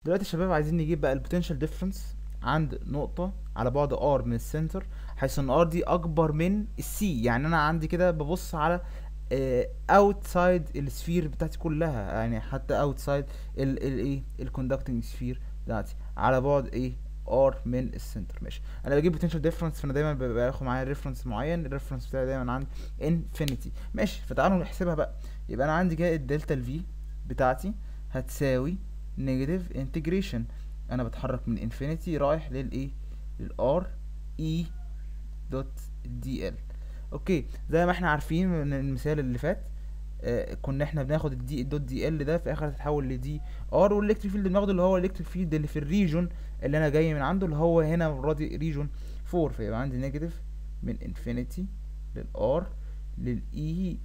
دلوقتي يا شباب عايزين نجيب بقى البوتنشال ديفرنس عند نقطة على بعد ار من السنتر حيث ان ار دي اكبر من السي يعني انا عندي كده ببص على اوتسايد السفير بتاعتي كلها يعني حتى اوتسايد الايه الكوندكتنج سفير بتاعتي على بعد ايه ار من السنتر ماشي انا بجيب بوتنشال ديفرنس فانا دايما ببقى باخد معايا ريفرنس معين الريفرنس بتاعي دايما عند انفينيتي ماشي فتعالوا نحسبها بقى يبقى انا عندي كده الدلتا الفي بتاعتي هتساوي نيجاتيف انتجريشن انا بتحرك من انفينيتي رايح للايه للار اي دوت دي ال اوكي زي ما احنا عارفين من المثال اللي فات آه كنا احنا بناخد الدي الدوت دي ال ده في اخر هتتحول لدي ار والالكتريك فيلد بناخده اللي هو الالكتريك فيلد اللي في الريجون اللي انا جاي من عنده اللي هو هنا المره دي ريجون 4 فيبقى عندي نيجاتيف من انفينيتي للار للاي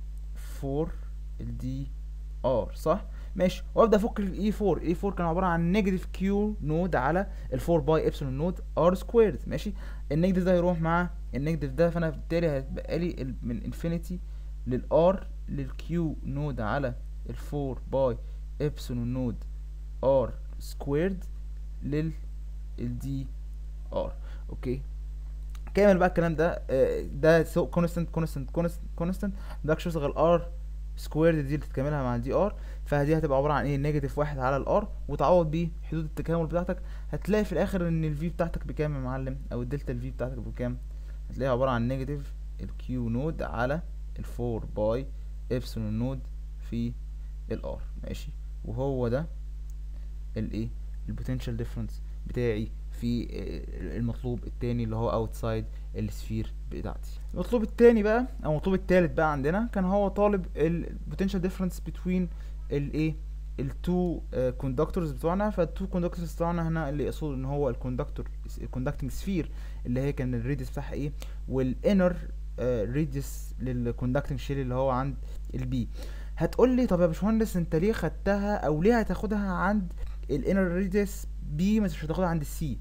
4 الدي ار صح ماشي وابدا افك الاي 4 الاي 4 كان عباره عن نيجاتيف كيو نود على ال 4 باي ابسلون نود ار سكويرد ماشي النيجاتيف ده هيروح مع النيجاتيف ده فانا بالتالي هيتبقى لي من انفينيتي للار للكيو نود على ال 4 باي ابسلون نود ار سكويرد لل الدي ار اوكي كامل بقى الكلام ده آه، ده سو كونستنت كونستنت كونستنت كونستنت ده مش غير ار سكويرد دي اللي تكملها مع الدي ار فدي هتبقى عباره عن ايه نيجاتيف واحد على الار وتعوض بيه حدود التكامل بتاعتك هتلاقي في الاخر ان الفي بتاعتك بكام يا معلم او الدلتا الفي بتاعتك بكام هتلاقيها عباره عن نيجاتيف الكيو نود على ال 4 باي ابسلون نود في الار ماشي وهو ده الايه البوتنشال ديفرنس بتاعي في آه، المطلوب التاني اللي هو اوتسايد السفير بتاعتي المطلوب التاني بقى او المطلوب التالت بقى عندنا كان هو طالب البوتنشال ديفرنس بتوين الايه التو كوندكتورز بتوعنا فالتو كوندكتورز بتوعنا هنا اللي يقصد ان هو الكوندكتور الكوندكتنج سفير اللي هي كان الريديوس بتاعها ايه والانر ريديوس للكوندكتنج شيل اللي هو عند البي هتقول لي طب يا باشمهندس انت ليه خدتها او ليه هتاخدها عند الانر ريديوس بي مش هتاخدها عند السي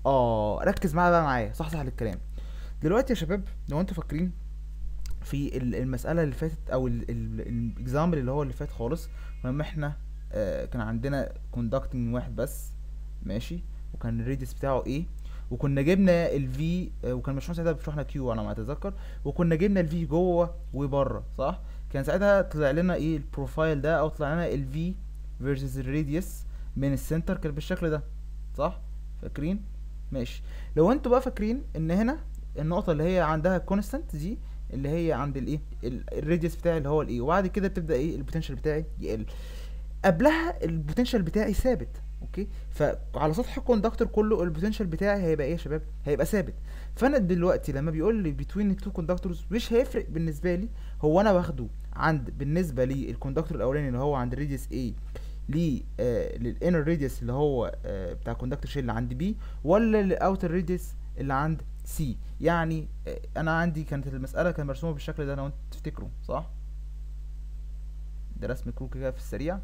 اه ركز معايا بقى معايا صح صح الكلام دلوقتي يا شباب لو انتوا فاكرين في ال- المسألة اللي فاتت او الاكزامبل اللي هو اللي فات خالص لما احنا آه كان عندنا كوندكتنج واحد بس ماشي وكان الريديوس بتاعه ايه وكنا جبنا الفي وكان مش ساعتها بيشرحنا كيو على ما اتذكر وكنا جبنا الفي جوه وبره صح كان ساعتها طلع لنا ايه البروفايل ده او طلع لنا الفي فيرسز الراديوس من السنتر كان بالشكل ده صح فاكرين ماشي لو انتوا بقى فاكرين ان هنا النقطه اللي هي عندها كونستانت دي اللي هي عند الايه ال- الراديوس بتاعي اللي هو الايه وبعد كده بتبدا ايه البوتنشال بتاعي يقل قبلها البوتنشال بتاعي ثابت اوكي فعلى سطح الكوندكتور كله البوتنشال بتاعي هيبقى ايه يا شباب هيبقى ثابت فانا دلوقتي لما بيقول لي بين التو كوندكتورز مش هيفرق بالنسبه لي هو انا واخده عند بالنسبه للكوندكتور الاولاني اللي هو عند راديوس A ل آه للانر راديوس اللي هو آه بتاع الكوندكتور شيل اللي عند بي ولا للاوتر راديوس اللي عند سي يعني آه انا عندي كانت المساله كانت مرسومه بالشكل ده لو انتوا تفتكروا صح ده رسم كروك كده في السريع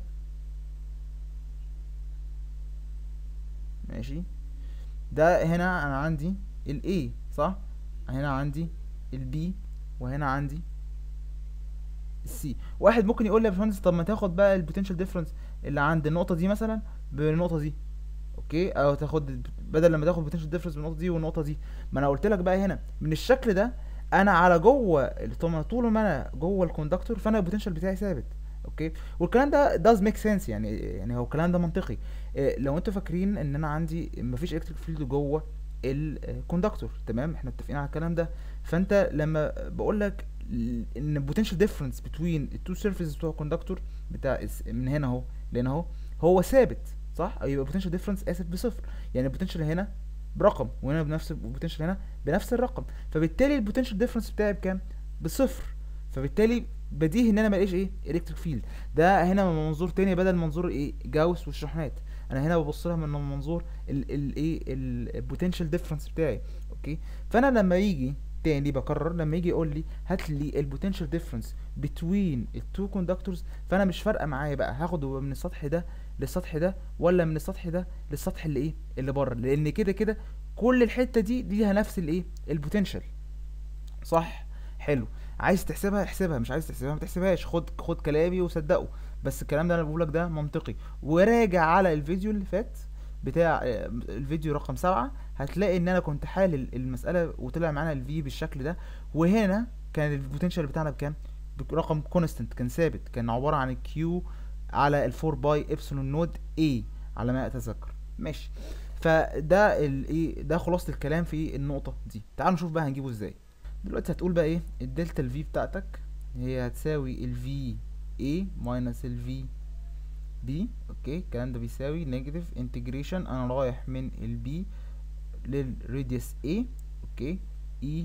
ماشي ده هنا انا عندي ال A صح هنا عندي ال B وهنا عندي السي واحد ممكن يقول لي يا باشمهندس طب ما تاخد بقى البوتنشال ديفرنس اللي عند النقطه دي مثلا بالنقطه دي اوكي او تاخد بدل لما تاخد البوتنشال ديفرنس بالنقطه دي والنقطه دي ما انا قلت لك بقى هنا من الشكل ده انا على جوه طول طول ما انا جوه الكوندكتور فانا البوتنشال بتاعي ثابت اوكي والكلام ده does make sense يعني يعني هو الكلام ده منطقي إيه لو انتوا فاكرين ان انا عندي مفيش الكتريك فيلد جوه الكوندكتور تمام احنا متفقين على الكلام ده فانت لما بقول لك ان البوتنشال ديفرنس بين التو سيرفيسز بتوع الكوندكتور بتاع الس- من هنا اهو لان اهو هو ثابت صح يبقى البوتنشال ديفرنس اسف بصفر يعني البوتنشال هنا برقم وهنا بنفس البوتنشال هنا بنفس الرقم فبالتالي البوتنشال ديفرنس بتاعي بكام بصفر فبالتالي بديهي ان انا ما الاقيش ايه الكتريك فيلد ده هنا من منظور تاني بدل منظور ايه جاوس والشحنات انا هنا ببص لها من منظور الايه البوتنشال ديفرنس بتاعي اوكي فانا لما يجي تاني بكرر لما يجي يقول لي هات لي البوتنشال ديفرنس بتوين التو كوندكتورز فانا مش فارقه معايا بقى هاخده من السطح ده للسطح ده ولا من السطح ده للسطح اللي ايه اللي بره لان كده كده كل الحته دي ليها نفس الايه البوتنشال صح حلو عايز تحسبها احسبها مش عايز تحسبها ما تحسبهاش خد خد كلامي وصدقه بس الكلام ده انا بقوله لك ده منطقي وراجع على الفيديو اللي فات بتاع آه، الفيديو رقم سبعة هتلاقي ان انا كنت حالل المسألة وطلع معانا الفي بالشكل ده وهنا كان البوتنشال بتاعنا بكام برقم كونستنت كان ثابت كان عبارة عن الكيو على الفور باي ابسلون نود اي على ما اتذكر ماشي فده الايه ده خلاصة الكلام في النقطة دي تعالوا نشوف بقى هنجيبه ازاي دلوقتي هتقول بقى ايه الدلتا الفي بتاعتك هي هتساوي الفي A ماينس الفي بي اوكي الكلام ده بيساوي نيجاتيف انتجريشن انا رايح من البي للراديوس A اوكي E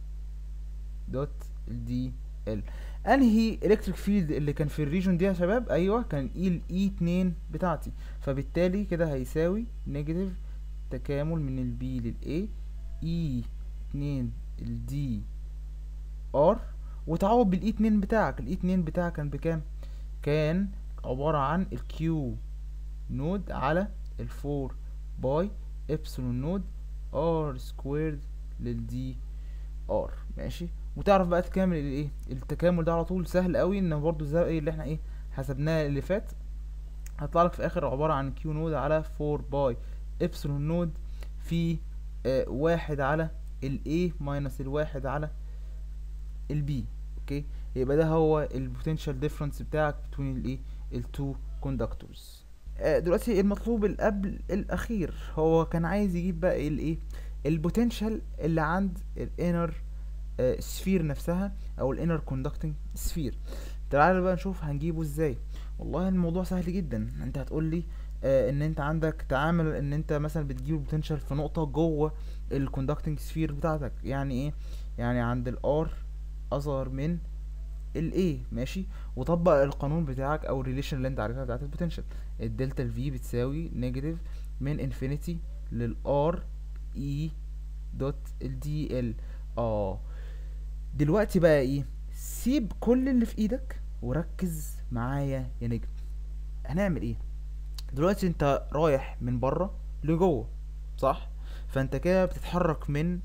دوت الدي ال انهي الكتريك فيلد اللي كان في الريجون دي يا شباب ايوه كان اي الاي 2 بتاعتي فبالتالي كده هيساوي نيجاتيف تكامل من البي للاي اي 2 الدي ار وتعوض بالاي 2 بتاعك الاي 2 بتاعك كان بكام كان عبارة عن الكيو نود على الفور باي ابسلون نود ار سكويرد للدي ار ماشي وتعرف بقى تكامل الايه التكامل ده على طول سهل قوي ان برضو زي اللي احنا ايه حسبناه اللي فات هيطلع لك في الاخر عبارة عن كيو نود على 4 باي ابسلون نود في آه واحد على الاي ماينس الواحد على البي اوكي يبقى ده هو البوتنشال ديفرنس بتاعك بين الايه التو كوندكتورز دلوقتي المطلوب اللي قبل الاخير هو كان عايز يجيب بقى الايه البوتنشال اللي عند الانر سفير نفسها او الانر كوندكتنج سفير تعالى بقى نشوف هنجيبه ازاي والله الموضوع سهل جدا انت هتقول لي آه ان انت عندك تعامل ان انت مثلا بتجيب البوتنشال في نقطه جوه الكوندكتنج سفير بتاعتك يعني ايه يعني عند الار اصغر من الاي ماشي وطبق القانون بتاعك او الريليشن اللي انت عارفها بتاعت البوتنشال الدلتا الفي بتساوي نيجاتيف من انفينيتي للار اي دوت الدي ال اه دلوقتي بقى ايه سيب كل اللي في ايدك وركز معايا يا نجم هنعمل ايه دلوقتي انت رايح من بره لجوه صح فانت كده بتتحرك من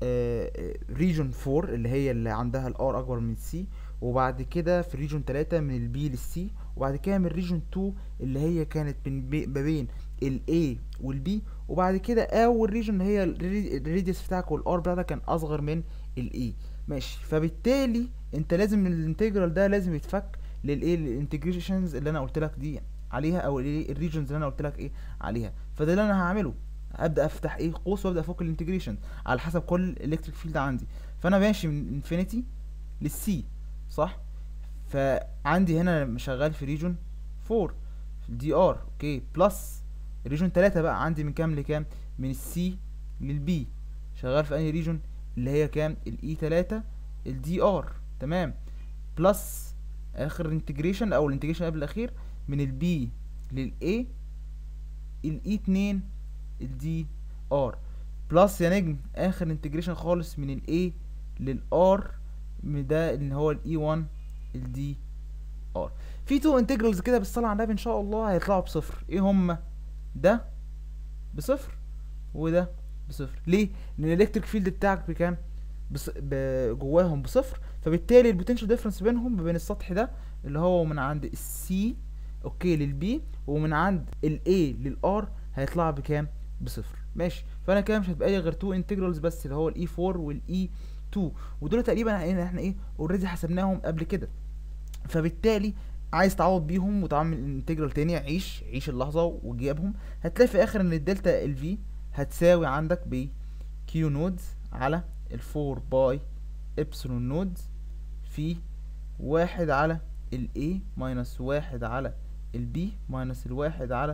ريجون 4 اللي هي اللي عندها الار اكبر من سي وبعد كده في ريجون 3 من البي للسي وبعد كده من ريجون 2 اللي هي كانت من ما بين الاي والبي وبعد كده اول ريجون اللي هي الريديوس بتاعك والار بتاعتك كان اصغر من الاي ماشي فبالتالي انت لازم الانتجرال ده لازم يتفك للايه الانتجريشنز اللي انا قلت لك دي عليها او الريجنز اللي انا قلت لك ايه عليها فده اللي انا هعمله هبدا افتح ايه قوس وابدا افك الانتجريشن على حسب كل الالكتريك فيلد عندي فانا ماشي من انفينيتي للسي صح فعندي هنا شغال في ريجون 4 في الدي ار اوكي بلس ريجون 3 بقى عندي من كام لكام من السي للبي شغال في انهي ريجون اللي هي كام الاي 3 الدي ار تمام بلس اخر انتجريشن او الانتجريشن قبل الاخير من البي للاي الاي 2 الدي ار بلس يا نجم اخر انتجريشن خالص من الاي للار ده اللي هو الاي 1 الدي ار في تو انتجرالز كده بالصلاه على النبي ان شاء الله هيطلعوا بصفر ايه هما ده بصفر وده بصفر ليه لان الالكتريك فيلد بتاعك بكام بص... ب... جواهم بصفر فبالتالي البوتنشال ديفرنس بينهم ما بين السطح ده اللي هو من عند السي اوكي للبي ومن عند الاي للار هيطلع بكام بصفر ماشي فانا كده مش هتبقى لي غير تو انتجرالز بس اللي هو الاي 4 والاي 2 ودول تقريبا احنا ايه اوريدي حسبناهم قبل كده فبالتالي عايز تعوض بيهم وتعمل انتجرال تاني عيش عيش اللحظه وجيبهم هتلاقي في الاخر ان الدلتا ال في هتساوي عندك ب كيو نودز على ال 4 باي ابسلون نودز في واحد على ال A ماينس واحد على ال B ماينس الواحد على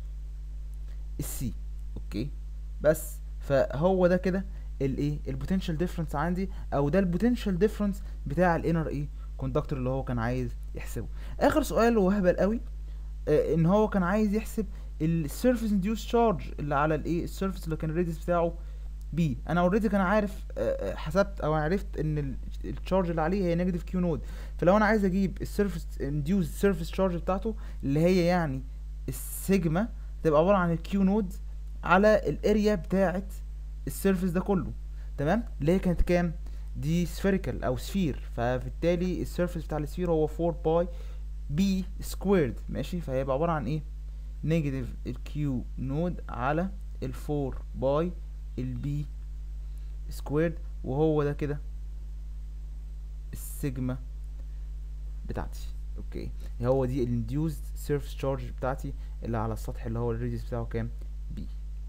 ال C اوكي بس فهو ده كده الايه البوتنشال ديفرنس عندي او ده البوتنشال ديفرنس بتاع الانر ايه كوندكتور اللي هو كان عايز يحسبه اخر سؤال وهبل قوي آه ان هو كان عايز يحسب السيرفيس انديوس تشارج اللي على الايه السيرفيس اللي كان الريديوس بتاعه بي انا اوريدي كان عارف آه حسبت او عرفت ان التشارج اللي عليه هي نيجاتيف كيو نود فلو انا عايز اجيب السيرفيس انديوس سيرفيس تشارج بتاعته اللي هي يعني السيجما تبقى عباره عن الكيو نود على الاريا بتاعه السيرفيس ده كله تمام اللي هي كانت كام دي سفيريكال او سفير فبالتالي السيرفيس بتاع السفير هو 4 باي بي سكويرد ماشي فهيبقى عباره عن ايه نيجاتيف الكيو نود على الفور باي البي سكويرد وهو ده كده السيجما بتاعتي اوكي هو دي الانديوزد سيرفس تشارج بتاعتي اللي على السطح اللي هو الريديوس بتاعه كام